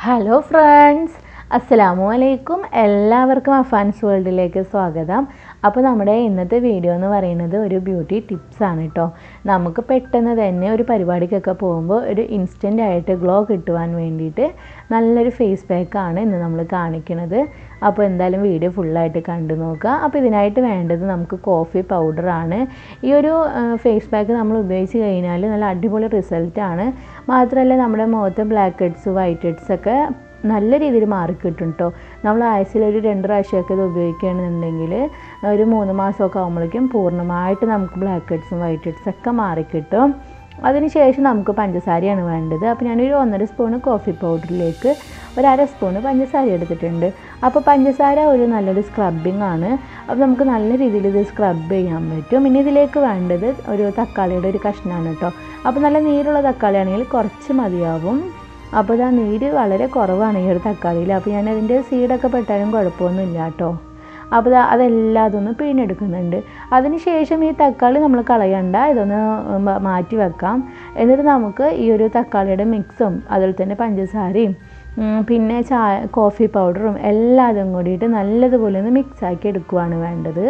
hello friends അസ്സലാമു അലൈക്കും എല്ലാവർക്കും അഫാൻസ് വേൾഡിലേക്ക് സ്വാഗതം അപ്പോൾ നമ്മുടെ ഇന്നത്തെ വീഡിയോ എന്ന് പറയുന്നത് ഒരു ബ്യൂട്ടി ടിപ്സ് ആണ് കേട്ടോ നമുക്ക് പെട്ടെന്ന് തന്നെ ഒരു പരിപാടിക്കൊക്കെ പോകുമ്പോൾ ഒരു ഇൻസ്റ്റൻ്റ് ആയിട്ട് ഗ്ലോ കിട്ടുവാൻ വേണ്ടിയിട്ട് നല്ലൊരു ഫേസ് പാക്കാണ് ഇന്ന് നമ്മൾ കാണിക്കുന്നത് അപ്പോൾ എന്തായാലും വീഡിയോ ഫുള്ളായിട്ട് കണ്ടു നോക്കുക അപ്പോൾ ഇതിനായിട്ട് വേണ്ടത് നമുക്ക് കോഫി പൗഡറാണ് ഈ ഒരു ഫേസ് പാക്ക് നമ്മൾ ഉപയോഗിച്ച് കഴിഞ്ഞാൽ നല്ല അടിപൊളി റിസൾട്ടാണ് മാത്രമല്ല നമ്മുടെ മുഖത്ത് ബ്ലാക്ക് ഹെഡ്സ് വൈറ്റ് ഹെഡ്സ് ഒക്കെ നല്ല രീതിയിൽ മാറിക്കിട്ടും കേട്ടോ നമ്മൾ ആഴ്ചയിൽ ഒരു രണ്ട് പ്രാവശ്യമൊക്കെ ഇത് ഉപയോഗിക്കുകയാണെന്നുണ്ടെങ്കിൽ ഒരു മൂന്ന് മാസമൊക്കെ ആകുമ്പോഴേക്കും പൂർണ്ണമായിട്ട് നമുക്ക് ബ്ലാക്ക് ഹെഡ്സും വൈറ്റ് ഹെഡ്സും ഒക്കെ മാറിക്കിട്ടും അതിനുശേഷം നമുക്ക് പഞ്ചസാരയാണ് വേണ്ടത് അപ്പോൾ ഞാനൊരു ഒന്നര സ്പൂണ് കോഫി പൗഡറിലേക്ക് ഒരു അര സ്പൂണ് പഞ്ചസാര എടുത്തിട്ടുണ്ട് അപ്പോൾ പഞ്ചസാര ഒരു നല്ലൊരു സ്ക്രബിങ് ആണ് അപ്പോൾ നമുക്ക് നല്ല രീതിയിൽ ഇത് സ്ക്രബ് ചെയ്യാൻ പറ്റും ഇനി ഇതിലേക്ക് വേണ്ടത് ഒരു തക്കാളിയുടെ ഒരു കഷ്ണമാണ് കേട്ടോ അപ്പോൾ നല്ല നീരുള്ള തക്കാളി ആണെങ്കിൽ കുറച്ച് മതിയാവും അപ്പോൾ ഇതാ നീര് വളരെ കുറവാണ് ഈ ഒരു തക്കാളിയിൽ അപ്പോൾ ഞാൻ അതിൻ്റെ സീഡൊക്കെ പെട്ടാലും കുഴപ്പമൊന്നുമില്ല കേട്ടോ അപ്പോൾ ഇതാ അതെല്ലാം അതൊന്ന് പിഴിഞ്ഞെടുക്കുന്നുണ്ട് അതിന് ശേഷം ഈ തക്കാളി നമ്മൾ കളയണ്ട ഇതൊന്ന് മാറ്റി വെക്കാം എന്നിട്ട് നമുക്ക് ഈ ഒരു തക്കാളിയുടെ മിക്സും അതുപോലെ തന്നെ പഞ്ചസാരയും പിന്നെ ചായ കോഫി പൗഡറും എല്ലാതും കൂടിയിട്ട് നല്ലതുപോലെ ഒന്ന് മിക്സാക്കി എടുക്കുവാണ് വേണ്ടത്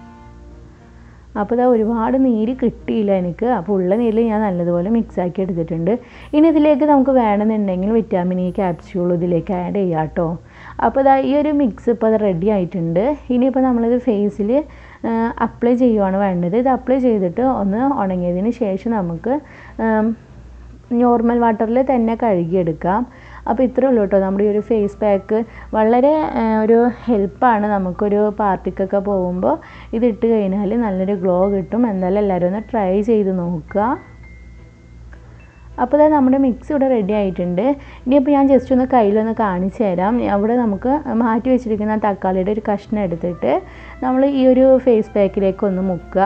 അപ്പോൾ ഇതാ ഒരുപാട് നീര് കിട്ടിയില്ല എനിക്ക് അപ്പോൾ ഉള്ള നീരിൽ ഞാൻ നല്ലതുപോലെ മിക്സാക്കി എടുത്തിട്ടുണ്ട് ഇനി ഇതിലേക്ക് നമുക്ക് വേണമെന്നുണ്ടെങ്കിൽ വിറ്റാമിൻ ഇ ക്യാപ്സ്യൂൾ ഇതിലേക്ക് ആഡ് ചെയ്യാം കേട്ടോ അപ്പോൾ ഇതാ ഈ ഒരു മിക്സ് ഇപ്പോൾ അത് റെഡി ആയിട്ടുണ്ട് ഇനിയിപ്പോൾ നമ്മളിത് ഫേസിൽ അപ്ലൈ ചെയ്യുവാണ് വേണ്ടത് ഇത് അപ്ലൈ ചെയ്തിട്ട് ഒന്ന് ഉണങ്ങിയതിന് ശേഷം നമുക്ക് നോർമൽ വാട്ടറിൽ തന്നെ കഴുകിയെടുക്കാം അപ്പോൾ ഇത്രേ ഉള്ളൂ കേട്ടോ നമ്മുടെ ഈ ഒരു ഫേസ് പാക്ക് വളരെ ഒരു ഹെൽപ്പാണ് നമുക്കൊരു പാർട്ടിക്കൊക്കെ പോകുമ്പോൾ ഇതിട്ട് കഴിഞ്ഞാൽ നല്ലൊരു ഗ്ലോ കിട്ടും എന്തായാലും എല്ലാവരും ഒന്ന് ട്രൈ ചെയ്ത് നോക്കുക അപ്പോൾ അതായത് നമ്മുടെ മിക്സ് ഇവിടെ റെഡി ആയിട്ടുണ്ട് ഇനിയിപ്പോൾ ഞാൻ ജസ്റ്റ് ഒന്ന് കയ്യിലൊന്ന് കാണിച്ചു തരാം അവിടെ നമുക്ക് മാറ്റി വെച്ചിരിക്കുന്ന തക്കാളിയുടെ ഒരു കഷ്ണം എടുത്തിട്ട് നമ്മൾ ഈ ഒരു ഫേസ് പാക്കിലേക്ക് ഒന്ന് മുക്കുക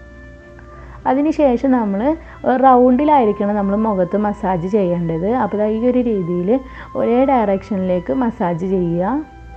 അതിനുശേഷം നമ്മൾ റൗണ്ടിലായിരിക്കണം നമ്മൾ മുഖത്ത് മസാജ് ചെയ്യേണ്ടത് അപ്പോൾ ഈ ഒരു രീതിയിൽ ഒരേ ഡയറക്ഷനിലേക്ക് മസാജ് ചെയ്യുക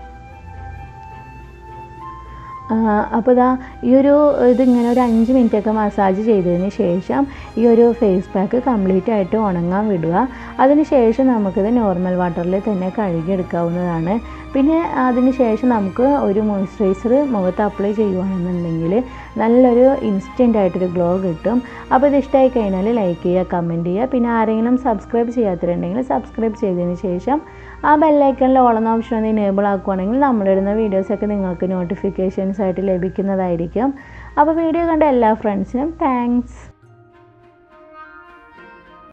അപ്പോൾ ഇതാ ഈ ഒരു ഇതിങ്ങനെ ഒരു അഞ്ച് മിനിറ്റൊക്കെ മസാജ് ചെയ്തതിന് ശേഷം ഈ ഒരു ഫേസ് പാക്ക് കംപ്ലീറ്റ് ആയിട്ട് ഉണങ്ങാൻ വിടുക അതിന് ശേഷം നമുക്കിത് നോർമൽ വാട്ടറിൽ തന്നെ കഴുകിയെടുക്കാവുന്നതാണ് പിന്നെ അതിന് ശേഷം നമുക്ക് ഒരു മോയ്സ്ചറൈസർ മുഖത്ത് അപ്ലൈ ചെയ്യുകയാണെന്നുണ്ടെങ്കിൽ നല്ലൊരു ഇൻസ്റ്റൻ്റ് ആയിട്ടൊരു ഗ്ലോ കിട്ടും അപ്പോൾ ഇത് ഇഷ്ടമായി കഴിഞ്ഞാൽ ലൈക്ക് ചെയ്യുക കമൻറ്റ് ചെയ്യുക പിന്നെ ആരെങ്കിലും സബ്സ്ക്രൈബ് ചെയ്യാത്തവരുണ്ടെങ്കിൽ സബ്സ്ക്രൈബ് ചെയ്തതിന് ശേഷം ആ ബെല്ലൈക്കണിൽ ഓളം ഓപ്ഷൻ ഒന്ന് ഇനേബിൾ ആക്കുവാണെങ്കിൽ നമ്മളിടുന്ന വീഡിയോസൊക്കെ നിങ്ങൾക്ക് നോട്ടിഫിക്കേഷൻസ് ആയിട്ട് ലഭിക്കുന്നതായിരിക്കും അപ്പോൾ വീഡിയോ കണ്ട എല്ലാ ഫ്രണ്ട്സിനും താങ്ക്സ്